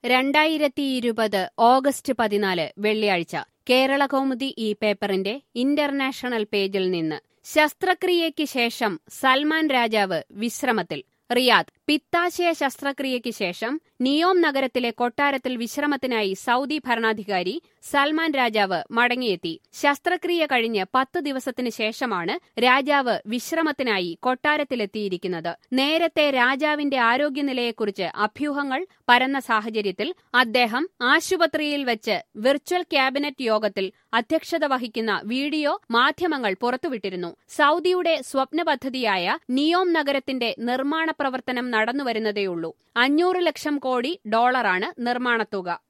രണ്ടായിരത്തി ഇരുപത് ഓഗസ്റ്റ് പതിനാല് വെള്ളിയാഴ്ച കേരള കൗമുദി ഈ പേപ്പറിന്റെ ഇന്റർനാഷണൽ പേജിൽ നിന്ന് ശസ്ത്രക്രിയയ്ക്ക് ശേഷം സൽമാൻ രാജാവ് വിശ്രമത്തിൽ റിയാദ് പിത്താശയ ശസ്ത്രക്രിയയ്ക്ക് ശേഷം നിയോം നഗരത്തിലെ കൊട്ടാരത്തിൽ വിശ്രമത്തിനായി സൗദി ഭരണാധികാരി സൽമാൻ രാജാവ് മടങ്ങിയെത്തി ശസ്ത്രക്രിയ കഴിഞ്ഞ് പത്ത് ദിവസത്തിന് ശേഷമാണ് രാജാവ് വിശ്രമത്തിനായി കൊട്ടാരത്തിലെത്തിയിരിക്കുന്നത് നേരത്തെ രാജാവിന്റെ ആരോഗ്യനിലയെക്കുറിച്ച് അഭ്യൂഹങ്ങൾ പരന്ന സാഹചര്യത്തിൽ അദ്ദേഹം ആശുപത്രിയിൽ വെച്ച് വിർച്വൽ ക്യാബിനറ്റ് യോഗത്തിൽ അധ്യക്ഷത വഹിക്കുന്ന വീഡിയോ മാധ്യമങ്ങൾ പുറത്തുവിട്ടിരുന്നു സൗദിയുടെ സ്വപ്ന പദ്ധതിയായ നിയോം നഗരത്തിന്റെ നിർമ്മാണ പ്രവർത്തനം നടന്നുവരുന്നതേയുള്ളൂ അഞ്ഞൂറ് ലക്ഷം കോടി ഡോളറാണ് നിർമ്മാണത്തുക